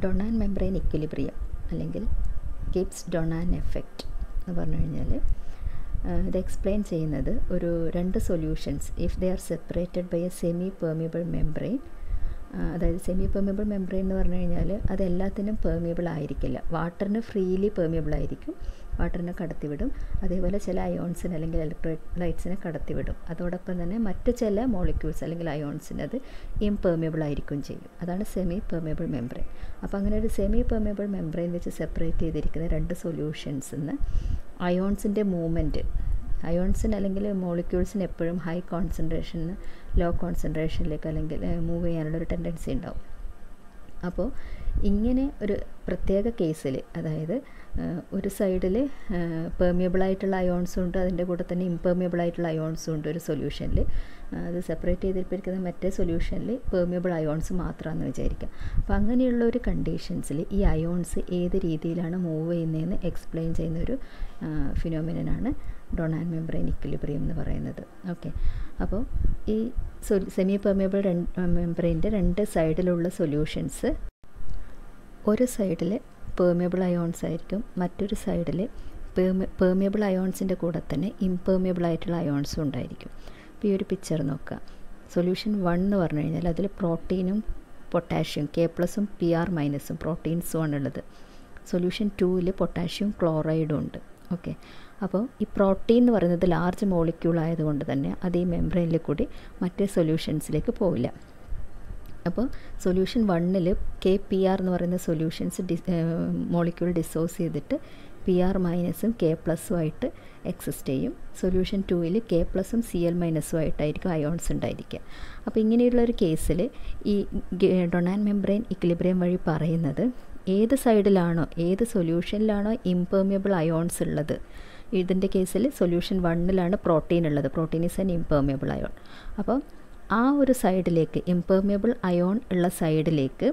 ഡൊണാൻ membrane equilibrium അല്ലെങ്കിൽ കിപ്സ് ഡൊണാൻ effect എന്ന് പറഞ്ഞു കഴിഞ്ഞാൽ ഇത് എക്സ്പ്ലെയിൻ ചെയ്യുന്നത് ഒരു രണ്ട് solutions if they are separated by a semi permeable membrane അതായത് സെമി പെർമിയബിൾ മെംബ്രെയിൻ എന്ന് പറഞ്ഞു കഴിഞ്ഞാൽ അത് എല്ലാത്തിനും പെർമിയബിൾ ആയിരിക്കില്ല വാട്ടറിന് ഫ്രീലി പെർമിയബിൾ ആയിരിക്കും വാട്ടറിനെ കടത്തിവിടും അതേപോലെ ചില അയോൺസിന് അല്ലെങ്കിൽ ഇലക്ട്രോലൈറ്റ്സിനെ കടത്തിവിടും അതോടൊപ്പം തന്നെ മറ്റ് ചില മോളിക്യൂൾസ് അല്ലെങ്കിൽ അയോൺസിന് അത് ഇംപെർമിയബിൾ ആയിരിക്കും ചെയ്യും അതാണ് സെമി പെർമിയബിൾ മെംബ്രെയിൻ അപ്പോൾ അങ്ങനെ ഒരു സെമി പെർമിയബിൾ മെംബ്രെയിൻ വെച്ച് സെപ്പറേറ്റ് ചെയ്തിരിക്കുന്ന രണ്ട് സൊല്യൂഷൻസിന്ന് അയോൺസിൻ്റെ മൂവ്മെൻറ്റ് അയോൺസിന് അല്ലെങ്കിൽ മോളിക്യൂൾസിന് എപ്പോഴും ഹൈ കോൺസെൻട്രേഷന് ലോ കോൺസെൻട്രേഷനിലേക്ക് അല്ലെങ്കിൽ മൂവ് ചെയ്യാനുള്ള ഒരു ടെൻഡൻസി ഉണ്ടാവും അപ്പോൾ ഇങ്ങനെ ഒരു പ്രത്യേക കേസിൽ അതായത് ഒരു സൈഡിൽ പെർമിയബിൾ ആയിട്ടുള്ള അയോൺസും ഉണ്ട് അതിൻ്റെ കൂടെ തന്നെ ഇംപെർമിയബിൾ ആയിട്ടുള്ള അയോൺസും ഉണ്ട് ഒരു സൊല്യൂഷനിൽ അത് സെപ്പറേറ്റ് ചെയ്തിരിക്കുന്ന മറ്റേ സൊല്യൂഷനിൽ പെർമിയബിൾ അയോൺസ് മാത്രമാണെന്ന് വിചാരിക്കാം അപ്പോൾ അങ്ങനെയുള്ള ഒരു കണ്ടീഷൻസിൽ ഈ അയോൺസ് ഏത് രീതിയിലാണ് മൂവ് ചെയ്യുന്നതെന്ന് എക്സ്പ്ലെയിൻ ചെയ്യുന്ന ഒരു ഫിനോമിനനാണ് ഡൊണാൻ മെംബ്രെയിൻ ഇക്വിലിബ്രിയം എന്ന് പറയുന്നത് ഓക്കെ അപ്പോൾ ഈ സെമി പെർമിയബിൾ രണ്ട് മെംബ്രെയിൻ്റെ രണ്ട് സൈഡിലുള്ള സൊല്യൂഷൻസ് ഒരു സൈഡിൽ പെർമിയബിൾ അയോൺസ് ആയിരിക്കും മറ്റൊരു സൈഡിൽ പെർമി പെർമിയബിൾ അയോൺസിൻ്റെ കൂടെ തന്നെ ഇംപെർമിയബിൾ ആയിട്ടുള്ള അയോൺസും ഉണ്ടായിരിക്കും അപ്പോൾ ഈ ഒരു പിക്ചർ നോക്കുക സൊല്യൂഷൻ വൺ എന്ന് പറഞ്ഞു കഴിഞ്ഞാൽ അതിൽ പ്രോട്ടീനും പൊട്ടാഷ്യം കെ പ്ലസും പി ആർ മൈനസും പ്രോട്ടീൻസും ആണുള്ളത് സൊല്യൂഷൻ ടൂവിൽ പൊട്ടാഷ്യം ക്ലോറൈഡും ഉണ്ട് ഓക്കെ അപ്പോൾ ഈ പ്രോട്ടീൻ എന്ന് പറയുന്നത് ലാർജ് മോളിക്യൂൾ ആയതുകൊണ്ട് തന്നെ അത് ഈ മെംബ്രെയിനിൽ കൂടി മറ്റേ സൊല്യൂഷൻസിലേക്ക് പോവില്ല അപ്പോൾ സൊല്യൂഷൻ വണ്ണിൽ കെ പി ആർ എന്ന് പറയുന്ന സൊല്യൂഷൻസ് ഡി മോളിക്യൂൾ ഡിസോസ് ചെയ്തിട്ട് പി ആർ മൈനസും കെ പ്ലസും ആയിട്ട് എക്സിസ്റ്റ് ചെയ്യും സൊല്യൂഷൻ ടൂവിൽ കെ പ്ലസും സി എൽ മൈനസും ആയിട്ടായിരിക്കും അയോൺസ് ഉണ്ടായിരിക്കുക അപ്പോൾ ഇങ്ങനെയുള്ള ഒരു കേസിൽ ഈ ഡൊണാൻ മെംബ്രെയിൻ ഇക്വിലിബ്രിയം വഴി പറയുന്നത് ഏത് സൈഡിലാണോ ഏത് സൊല്യൂഷനിലാണോ ഇംപെർമിയബിൾ അയോൺസ് ഉള്ളത് ഇതിൻ്റെ കേസിൽ സൊല്യൂഷൻ വണ്ണിലാണ് പ്രോട്ടീൻ ഉള്ളത് protein is an impermeable ion അപ്പോൾ ആ ഒരു സൈഡിലേക്ക് ഇംപെർമിയബിൾ അയോൺ ഉള്ള സൈഡിലേക്ക്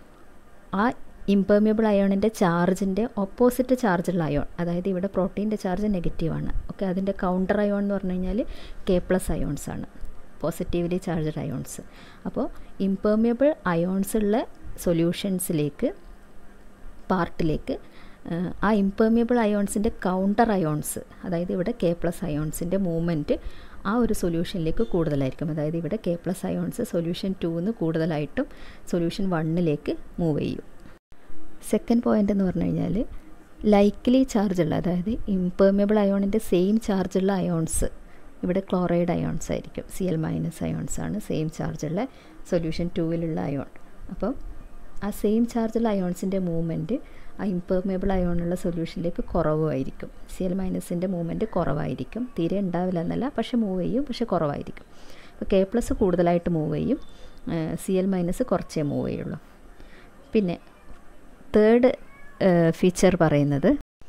ആ ഇംപെർമിയബിൾ അയോണിൻ്റെ ചാർജിൻ്റെ ഓപ്പോസിറ്റ് ചാർജുള്ള അയോൺ അതായത് ഇവിടെ പ്രോട്ടീൻ്റെ ചാർജ് നെഗറ്റീവാണ് ഓക്കെ അതിൻ്റെ കൗണ്ടർ അയോൺ എന്ന് പറഞ്ഞു കഴിഞ്ഞാൽ കെ പ്ലസ് അയോൺസ് ആണ് പോസിറ്റീവ്ലി ചാർജഡ് അയോൺസ് അപ്പോൾ ഇംപെർമിയബിൾ അയോൺസ് ഉള്ള സൊല്യൂഷൻസിലേക്ക് പാർട്ടിലേക്ക് ആ ഇംപെർമിയബിൾ അയോൺസിൻ്റെ കൗണ്ടർ അയോൺസ് അതായത് ഇവിടെ കെ പ്ലസ് അയോൺസിൻ്റെ മൂവ്മെൻറ്റ് ആ ഒരു സൊല്യൂഷനിലേക്ക് കൂടുതലായിരിക്കും അതായത് ഇവിടെ കെ പ്ലസ് അയോൺസ് സൊല്യൂഷൻ ടൂന്ന് കൂടുതലായിട്ടും സൊല്യൂഷൻ വണ്ണിലേക്ക് മൂവ് ചെയ്യും സെക്കൻഡ് പോയിൻ്റ് എന്ന് പറഞ്ഞു കഴിഞ്ഞാൽ ലൈക്ക്ലി ചാർജുള്ള അതായത് ഇംപെർമിയബിൾ അയോണിൻ്റെ സെയിം ചാർജുള്ള അയോൺസ് ഇവിടെ ക്ലോറൈഡ് അയോൺസ് ആയിരിക്കും സി എൽ മൈനസ് അയോൺസ് ആണ് സെയിം ചാർജുള്ള സൊല്യൂഷൻ ടൂവിലുള്ള അയോൺ അപ്പം ആ സെയിം ചാർജുള്ള അയോൺസിൻ്റെ മൂവ്മെൻറ്റ് ആ ഇംപെർമിയബിൾ അയോണുള്ള സൊല്യൂഷനിലേക്ക് കുറവായിരിക്കും സി എൽ മൈനസിൻ്റെ മൂവ്മെൻറ്റ് കുറവായിരിക്കും തീരെ ഉണ്ടാവില്ല എന്നല്ല പക്ഷേ മൂവ് ചെയ്യും പക്ഷേ കുറവായിരിക്കും അപ്പോൾ കെ പ്ലസ് കൂടുതലായിട്ട് മൂവ് ചെയ്യും സി എൽ മൈനസ് കുറച്ചേ മൂവ് ചെയ്യുള്ളൂ പിന്നെ തേർഡ് ഫീച്ചർ പറയുന്നത്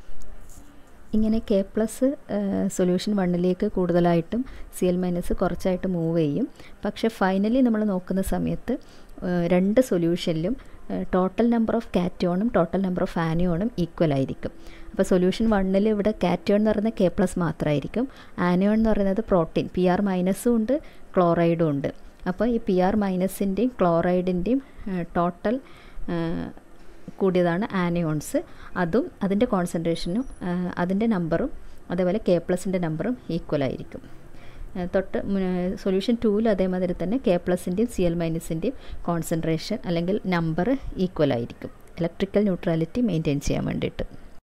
ഇങ്ങനെ കെ പ്ലസ് സൊല്യൂഷൻ വണ്ണിലേക്ക് കൂടുതലായിട്ടും സി എൽ മൈനസ് കുറച്ചായിട്ട് മൂവ് ചെയ്യും പക്ഷേ ഫൈനലി നമ്മൾ നോക്കുന്ന സമയത്ത് രണ്ട് സൊല്യൂഷനിലും ടോട്ടൽ നമ്പർ ഓഫ് കാറ്റോണും ടോട്ടൽ നമ്പർ ഓഫ് ആനിയോണും ഈക്വൽ ആയിരിക്കും അപ്പോൾ സൊല്യൂഷൻ വണ്ണിൽ ഇവിടെ കാറ്റോൺ എന്ന് പറയുന്നത് കെ പ്ലസ് മാത്രമായിരിക്കും ആനിയോൺ എന്ന് പറയുന്നത് പ്രോട്ടീൻ പി ആർ മൈനസും ഉണ്ട് ക്ലോറൈഡും ഉണ്ട് അപ്പോൾ ഈ പി ആർ മൈനസിൻ്റെയും ക്ലോറൈഡിൻ്റെയും ടോട്ടൽ കൂടിയതാണ് ആനിയോൺസ് അതും അതിൻ്റെ കോൺസെൻട്രേഷനും അതിൻ്റെ നമ്പറും അതേപോലെ കെ പ്ലസിൻ്റെ നമ്പറും ഈക്വൽ ആയിരിക്കും തൊട്ട് സൊല്യൂഷൻ ടൂവിൽ അതേമാതിരി തന്നെ കെ പ്ലസിൻ്റെയും സി എൽ മൈനസിൻ്റെയും കോൺസെൻട്രേഷൻ അല്ലെങ്കിൽ നമ്പർ ഈക്വൽ ആയിരിക്കും ഇലക്ട്രിക്കൽ ന്യൂട്രാലിറ്റി മെയിൻറ്റെയിൻ ചെയ്യാൻ വേണ്ടിയിട്ട്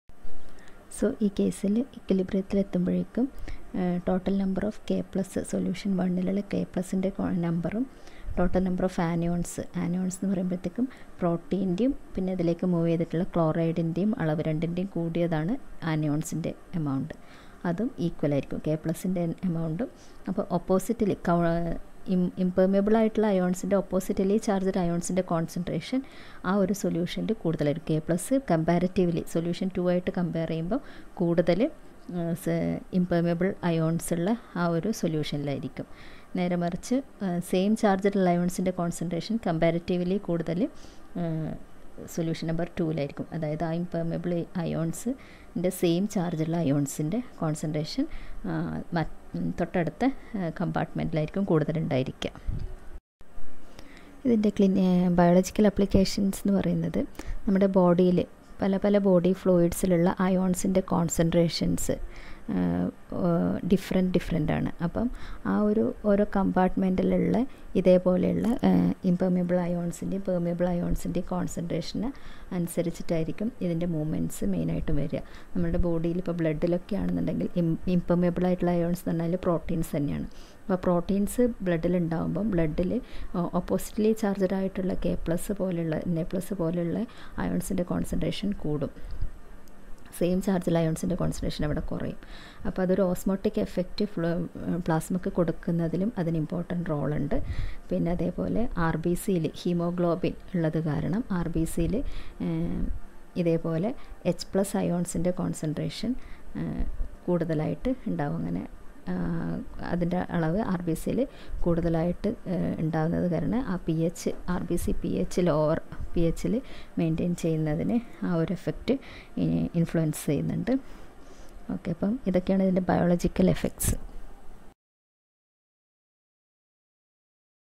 സോ ഈ കേസിൽ ഇക്വിലിബ്രിയത്തിൽ എത്തുമ്പോഴേക്കും total number of K plus solution വണ്ണിലുള്ള കെ പ്ലസിൻ്റെ നമ്പറും total number of anions anions എന്ന് പറയുമ്പോഴത്തേക്കും പ്രോട്ടീൻ്റെയും പിന്നെ ഇതിലേക്ക് മൂവ് ചെയ്തിട്ടുള്ള ക്ലോറൈഡിൻ്റെയും അളവ് രണ്ടിൻ്റെയും കൂടിയതാണ് ആനിയോൺസിൻ്റെ എമൗണ്ട് അതും ഈക്വൽ ആയിരിക്കും കെ പ്ലസിൻ്റെ എമൗണ്ടും അപ്പോൾ ഓപ്പോസിറ്റിലി ഇംപെർമിയബിൾ ആയിട്ടുള്ള അയോൺസിൻ്റെ ഓപ്പോസിറ്റിലി ചാർജഡ് അയോൺസിൻ്റെ കോൺസെൻട്രേഷൻ ആ ഒരു സൊല്യൂഷനിൽ കൂടുതലായിരിക്കും K plus comparatively solution two ആയിട്ട് കമ്പയർ ചെയ്യുമ്പോൾ കൂടുതൽ ഇംപെർമിയബിൾ അയോൺസ് ഉള്ള ആ ഒരു സൊല്യൂഷനിലായിരിക്കും നേരെ മറിച്ച് സെയിം ചാർജഡ് അയോൺസിൻ്റെ കോൺസെൻട്രേഷൻ കമ്പാരിറ്റീവ്ലി കൂടുതൽ സൊല്യൂഷൻ നമ്പർ ടൂവിലായിരിക്കും അതായത് ആ ഇംപെർമിയബിൾ അയോൺസിൻ്റെ സെയിം ചാർജുള്ള അയോൺസിൻ്റെ കോൺസെൻട്രേഷൻ തൊട്ടടുത്ത കമ്പാർട്ട്മെൻറ്റിലായിരിക്കും കൂടുതലുണ്ടായിരിക്കുക ഇതിൻ്റെ ക്ലിനി ബയോളജിക്കൽ അപ്ലിക്കേഷൻസ് എന്ന് പറയുന്നത് നമ്മുടെ ബോഡിയിൽ പല പല ബോഡി ഫ്ലൂയിഡ്സിലുള്ള അയോൺസിൻ്റെ കോൺസെൻട്രേഷൻസ് ഡിഫറെൻറ്റ് ഡിഫറെൻ്റ് ആണ് അപ്പം ആ ഒരു ഓരോ കമ്പാർട്ട്മെൻറ്റിലുള്ള ഇതേപോലെയുള്ള ഇമ്പെർമിബിൾ അയോൺസിൻ്റെയും പെർമിബിൾ അയോൺസിൻ്റെയും കോൺസെൻട്രേഷന് അനുസരിച്ചിട്ടായിരിക്കും ഇതിൻ്റെ മൂവ്മെൻറ്റ്സ് മെയിനായിട്ട് വരിക നമ്മുടെ ബോഡിയിൽ ഇപ്പോൾ ബ്ലഡിലൊക്കെ ആണെന്നുണ്ടെങ്കിൽ ഇം ഇമ്പെർമിബിൾ ആയിട്ടുള്ള അയോൺസ് എന്ന് പറഞ്ഞാൽ പ്രോട്ടീൻസ് തന്നെയാണ് അപ്പോൾ പ്രോട്ടീൻസ് ബ്ലഡിൽ ഉണ്ടാകുമ്പം ബ്ലഡിൽ ഓപ്പോസിറ്റ്ലി ചാർജഡ് ആയിട്ടുള്ള കെ പ്ലസ് പോലെയുള്ള എൻ എ പ്ലസ് പോലെയുള്ള അയോൺസിൻ്റെ കോൺസെൻട്രേഷൻ കൂടും സെയിം ചാർജിൽ അയോൺസിൻ്റെ കോൺസെൻട്രേഷൻ അവിടെ കുറയും അപ്പോൾ അതൊരു ഓസ്മോട്ടിക് എഫക്റ്റ് പ്ലാസ്മക്ക് കൊടുക്കുന്നതിലും അതിന് ഇമ്പോർട്ടൻറ്റ് റോളുണ്ട് പിന്നെ അതേപോലെ ആർ ബി സിയിൽ ഹീമോഗ്ലോബിൻ ഉള്ളത് കാരണം ആർ ബി സിയിൽ ഇതേപോലെ എച്ച് പ്ലസ് അയോൺസിൻ്റെ കോൺസെൻട്രേഷൻ കൂടുതലായിട്ട് ഉണ്ടാവും അങ്ങനെ അതിൻ്റെ അളവ് ആർ ബി സിയിൽ കൂടുതലായിട്ട് ഉണ്ടാകുന്നത് കാരണം ആ P H R B C P H lower P എച്ചിൽ മെയിൻറ്റെയിൻ ചെയ്യുന്നതിന് ആ ഒരു എഫക്റ്റ് ഇൻഫ്ലുവൻസ് ചെയ്യുന്നുണ്ട് ഓക്കെ അപ്പം ഇതൊക്കെയാണ് ഇതിൻ്റെ ബയോളജിക്കൽ എഫക്ട്സ്